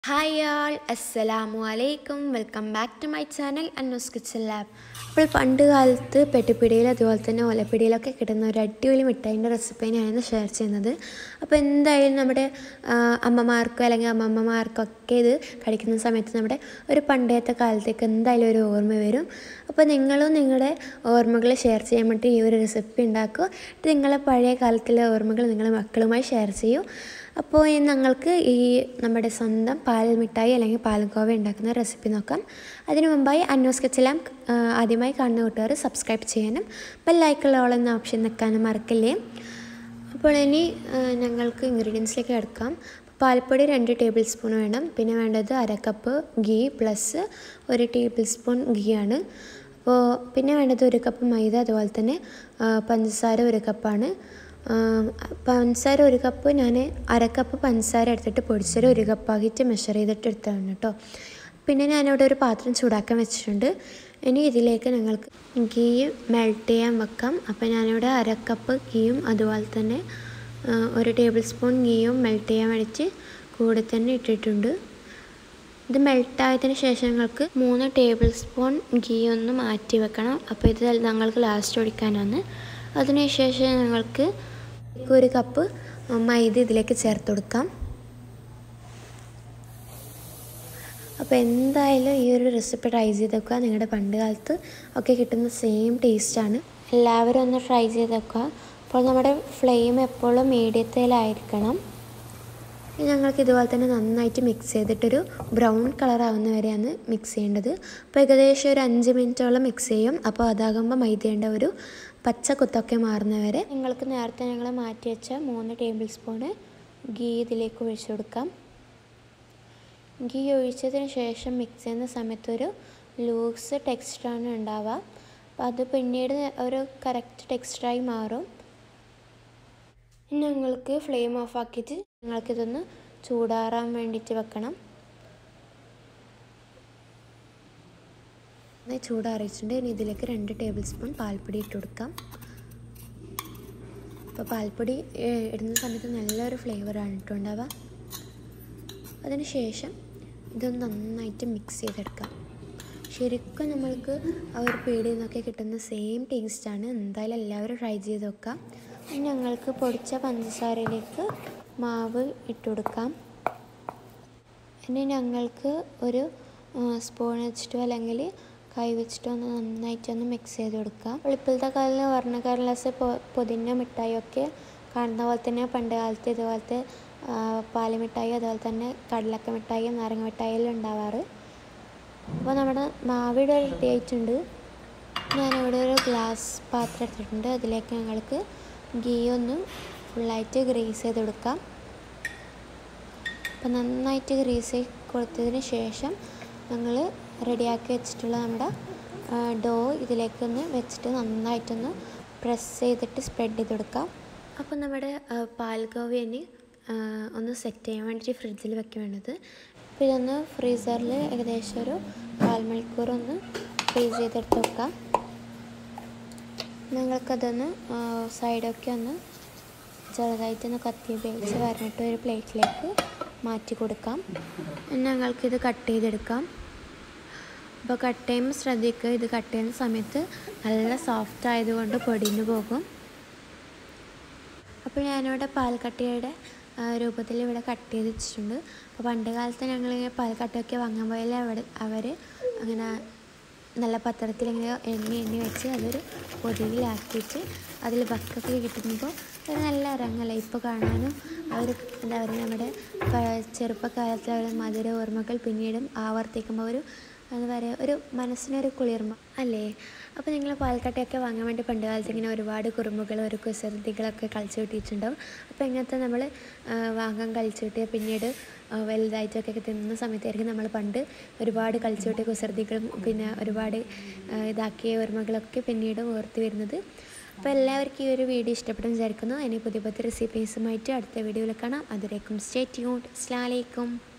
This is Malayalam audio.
ഹായ് ആൾ അസ്സലാമു അലൈക്കും welcome back to my channel Annus kitchen lab അപ്പോൾ പണ്ട് കാലത്ത് പെട്ടിപ്പിടിയിൽ അതുപോലെ തന്നെ ഓലപ്പിടിയിലൊക്കെ കിട്ടുന്ന ഒരു അടിപൊളി മിഠായിൻ്റെ റെസിപ്പി ഞാനിന്ന് ഷെയർ ചെയ്യുന്നത് അപ്പോൾ എന്തായാലും നമ്മുടെ ആ, അമ്മമാർക്കോ അല്ലെങ്കിൽ അമ്മമ്മമാർക്കൊക്കെ ഇത് കഴിക്കുന്ന സമയത്ത് നമ്മുടെ ഒരു പണ്ടത്തെ കാലത്തേക്ക് എന്തായാലും ഒരു ഓർമ്മ വരും അപ്പോൾ നിങ്ങളും നിങ്ങളുടെ ഓർമ്മകൾ ഷെയർ ചെയ്യാൻ വേണ്ടി ഈ ഒരു റെസിപ്പി ഉണ്ടാക്കുക എന്നിട്ട് നിങ്ങളെ പഴയ കാലത്തിലെ ഓർമ്മകൾ നിങ്ങളുടെ മക്കളുമായി ഷെയർ ചെയ്യൂ അപ്പോൾ ഇനി ഞങ്ങൾക്ക് ഈ നമ്മുടെ സ്വന്തം പാൽ മിഠായി അല്ലെങ്കിൽ പാൽഗോവ ഉണ്ടാക്കുന്ന റെസിപ്പി നോക്കാം അതിനു മുമ്പായി അന്നോസ് കിച്ചലാം ആദ്യമായി കാണുന്ന കൂട്ടുകാർ സബ്സ്ക്രൈബ് ചെയ്യാനും ബെല്ലൈക്കുള്ള ഓൾ എന്ന ഓപ്ഷൻ നിൽക്കാനും മറക്കില്ലേ അപ്പോൾ ഇനി ആ, ഞങ്ങൾക്ക് ഇൻഗ്രീഡിയൻസിലേക്ക് എടുക്കാം പാൽപ്പൊടി രണ്ട് ടേബിൾ സ്പൂൺ വേണം പിന്നെ വേണ്ടത് അര കപ്പ് ഗീ പ്ലസ് ഒരു ടേബിൾ സ്പൂൺ ഗീ ആണ് അപ്പോൾ പിന്നെ വേണ്ടത് ഒരു കപ്പ് മൈദ അതുപോലെ തന്നെ ആ, പഞ്ചസാര ഒരു കപ്പാണ് ആ, പഞ്ചസാര ഒരു കപ്പ് ഞാൻ അര കപ്പ് പഞ്ചസാര എടുത്തിട്ട് പൊടിച്ചൊരു ഒരു കപ്പാക്കിയിട്ട് മെഷർ ചെയ്തിട്ട് എടുത്തതാണ് കേട്ടോ പിന്നെ ഞാനിവിടെ ഒരു പാത്രം ചൂടാക്കാൻ വെച്ചിട്ടുണ്ട് ഇനി ഇതിലേക്ക് ഞങ്ങൾക്ക് ഗീ മെൽറ്റ് ചെയ്യാൻ വെക്കാം അപ്പോൾ ഞാനിവിടെ അര കപ്പ് ഗീയും അതുപോലെ തന്നെ ആ, ഒരു ടേബിൾ സ്പൂൺ ഗീയും മെൽറ്റ് ചെയ്യാൻ വേണ്ടിയിട്ട് കൂടെ തന്നെ ഇട്ടിട്ടുണ്ട് ഇത് മെൽട്ടായതിന് ശേഷം ഞങ്ങൾക്ക് മൂന്ന് ടേബിൾ സ്പൂൺ ഗീ ഒന്ന് മാറ്റി വെക്കണം അപ്പോൾ ഇത് ഞങ്ങൾക്ക് ലാസ്റ്റ് ഒഴിക്കാനാണ് അതിനുശേഷം ഞങ്ങൾക്ക് ഒരു കപ്പ് മൈദ ഇതിലേക്ക് ചേർത്ത് കൊടുക്കാം അപ്പോൾ എന്തായാലും ഈ ഒരു റെസിപ്പി ട്രൈ ചെയ്ത് നോക്കുക നിങ്ങളുടെ പണ്ട് കാലത്ത് ഒക്കെ കിട്ടുന്ന സെയിം ടേസ്റ്റാണ് എല്ലാവരും ഒന്ന് ട്രൈ ചെയ്ത് നോക്കുക അപ്പോൾ നമ്മുടെ ഫ്ലെയിം എപ്പോഴും മീഡിയത്തിലായിരിക്കണം ഇനി ഞങ്ങൾക്ക് ഇതുപോലെ തന്നെ നന്നായിട്ട് മിക്സ് ചെയ്തിട്ടൊരു ബ്രൗൺ കളർ ആവുന്ന വരെയാണ് മിക്സ് ചെയ്യേണ്ടത് അപ്പോൾ ഏകദേശം ഒരു അഞ്ച് മിനിറ്റോളം മിക്സ് ചെയ്യും അപ്പോൾ അതാകുമ്പോൾ മൈദയുടെ ഒരു പച്ച കുത്തൊക്കെ മാറുന്ന വരെ നിങ്ങൾക്ക് നേരത്തെ ഞങ്ങൾ മാറ്റി വെച്ച മൂന്ന് ടേബിൾ സ്പൂണ് ഗീ ഇതിലേക്ക് ഒഴിച്ചു കൊടുക്കാം ഗീ ഒഴിച്ചതിന് ശേഷം മിക്സ് ചെയ്യുന്ന സമയത്ത് ഒരു ലൂസ് ടെക്സ്റ്റാണ് ഉണ്ടാവുക അപ്പോൾ അത് പിന്നീട് ഒരു കറക്റ്റ് ടെക്സ്റ്റായി മാറും ഇനി ഞങ്ങൾക്ക് ഫ്ലെയിം ഓഫ് ആക്കിയിട്ട് ഞങ്ങൾക്കിതൊന്ന് ചൂടാറാൻ വേണ്ടിയിട്ട് വെക്കണം ഇത് ചൂടാറിയിട്ടുണ്ട് ഇനി ഇതിലേക്ക് രണ്ട് ടേബിൾ സ്പൂൺ പാൽപ്പൊടി ഇട്ട് കൊടുക്കാം അപ്പോൾ പാൽപ്പൊടി ഏഹ്, ഇടുന്ന സമയത്ത് നല്ലൊരു ഫ്ലേവറാണ് കേട്ടോ ഉണ്ടാവുക അതിന് ശേഷം ഇതൊന്ന് നന്നായിട്ട് മിക്സ് ചെയ്തെടുക്കാം ശരിക്കും നമ്മൾക്ക് ആ ഒരു പീടിയിൽ നിന്നൊക്കെ കിട്ടുന്ന സെയിം ടേസ്റ്റാണ് എന്തായാലും എല്ലാവരും ട്രൈ ചെയ്ത് നോക്കാം ഇനി ഞങ്ങൾക്ക് പൊടിച്ച പഞ്ചസാരയിലേക്ക് മാവ് ഇട്ട് കൊടുക്കാം ഇനി ഞങ്ങൾക്ക് ഒരു സ്പൂൺ വെച്ചിട്ടോ അല്ലെങ്കിൽ കൈ വെച്ചിട്ടോ ഒന്ന് നന്നായിട്ടൊന്ന് മിക്സ് ചെയ്ത് കൊടുക്കാം അപ്പോൾ ഇപ്പോഴത്തെ കാലത്ത് വർണ്ണക്കടലാസ് പൊതിഞ്ഞ മിഠായിയൊക്കെ കാണുന്ന പോലെ തന്നെ പണ്ട് കാലത്ത് ഇതുപോലത്തെ ആ, പാല് മിഠായി അതുപോലെ തന്നെ കടലക്ക മിഠായി നാരങ്ങ മിഠായിയെല്ലാം ഉണ്ടാവാറ് അപ്പോൾ നമ്മുടെ മാവിടെ റെഡി ആയിട്ടുണ്ട് ഞാനിവിടെ ഒരു ഗ്ലാസ് പാത്രം എടുത്തിട്ടുണ്ട് അതിലേക്ക് ഞങ്ങൾക്ക് ഗീ ഒന്ന് ഫുള്ളായിട്ട് ഗ്രീസ് ചെയ്ത് കൊടുക്കാം അപ്പോൾ നന്നായിട്ട് ഗ്രീസ് ചെയ്ത് കൊടുത്തതിന് ശേഷം ഞങ്ങൾ റെഡിയാക്കി വെച്ചിട്ടുള്ള നമ്മുടെ ഡോ ഇതിലേക്കൊന്ന് വെച്ചിട്ട് നന്നായിട്ടൊന്ന് പ്രസ് ചെയ്തിട്ട് സ്പ്രെഡ് ചെയ്ത് കൊടുക്കാം അപ്പോൾ നമ്മുടെ പാൽഗോവ്യന് ഒന്ന് സെറ്റ് ചെയ്യാൻ വേണ്ടിയിട്ട് ഫ്രിഡ്ജിൽ വെക്കാൻ വേണ്ടത് അപ്പോൾ ഇതൊന്ന് ഫ്രീസറിൽ ഏകദേശം ഒരു കാൽ മണിക്കൂർ ഒന്ന് ഫ്രീസ് ചെയ്തെടുത്ത് വെക്കാം നിങ്ങൾക്കതൊന്ന് സൈഡൊക്കെ ഒന്ന് ചെറുതായിട്ടൊന്ന് കത്തി ഉപയോഗിച്ച് വരണിട്ട് ഒരു പ്ലേറ്റിലേക്ക് മാറ്റി കൊടുക്കാം ഇനി ഞങ്ങൾക്കിത് കട്ട് ചെയ്തെടുക്കാം അപ്പോൾ കട്ട് ചെയ്യുമ്പോൾ ശ്രദ്ധിക്കുക ഇത് കട്ട് ചെയ്യുന്ന സമയത്ത് നല്ല സോഫ്റ്റ് ആയതുകൊണ്ട് പൊടിഞ്ഞു പോകും അപ്പോൾ ഞാനിവിടെ പാൽക്കട്ടിയുടെ ആ, രൂപത്തിൽ ഇവിടെ കട്ട് ചെയ്ത് വെച്ചിട്ടുണ്ട് അപ്പോൾ പണ്ട് കാലത്ത് ഞങ്ങൾ പാൽക്കട്ടയൊക്കെ വാങ്ങാൻ പോയാൽ അവിടെ അവർ അങ്ങനെ നല്ല പത്രത്തിൽ ഇങ്ങനെ എണ്ണി എണ്ണി വെച്ച് അതൊരു പൊതിയിലാക്കിയിട്ട് അതിൽ ബക്കൊക്കെ കിട്ടുമ്പോൾ ഒരു നല്ല ഇറങ്ങല ഇപ്പോൾ കാണാനും അവർ എന്താ പറയുക നമ്മുടെ പ- ചെറുപ്പകാലത്തെ ഒരു മധുര ഓർമ്മകൾ പിന്നീടും ആവർത്തിക്കുമ്പോൾ ഒരു എന്താ പറയുക ഒരു മനസ്സിനൊരു കുളിർമ അല്ലേ അപ്പോൾ നിങ്ങൾ പാൽക്കട്ടയൊക്കെ വാങ്ങാൻ വേണ്ടി പണ്ട് കാലത്ത് ഇങ്ങനെ ഒരുപാട് കുറുമ്പുകൾ ഒരു കുസൃതികളൊക്കെ കളിച്ചു കിട്ടിയിട്ടുണ്ടാവും അപ്പോൾ ഇങ്ങനത്തെ നമ്മൾ വാങ്ങാൻ കളിച്ചു കിട്ടിയ പിന്നീട് ആ, വലുതായിട്ടൊക്കെ തിന്നുന്ന സമയത്തായിരിക്കും നമ്മൾ പണ്ട് ഒരുപാട് കളിച്ചു കിട്ടിയ കുസൃതികളും പിന്നെ ഒരുപാട് ആ, ഇതാക്കിയ ഓർമ്മകളൊക്കെ പിന്നീട് ഓർത്ത് വരുന്നത് അപ്പോൾ എല്ലാവർക്കും ഈ ഒരു വീഡിയോ ഇഷ്ടപ്പെടും വിചാരിക്കുന്നു ഇനി പുതിയ പുതിയ റെസിപ്പീസുമായിട്ട് അടുത്ത വീഡിയോയിൽ കാണാം അതിലേക്കും സ്റ്റേ ട്യൂൺഡ് അസ്സലാമു അലൈക്കും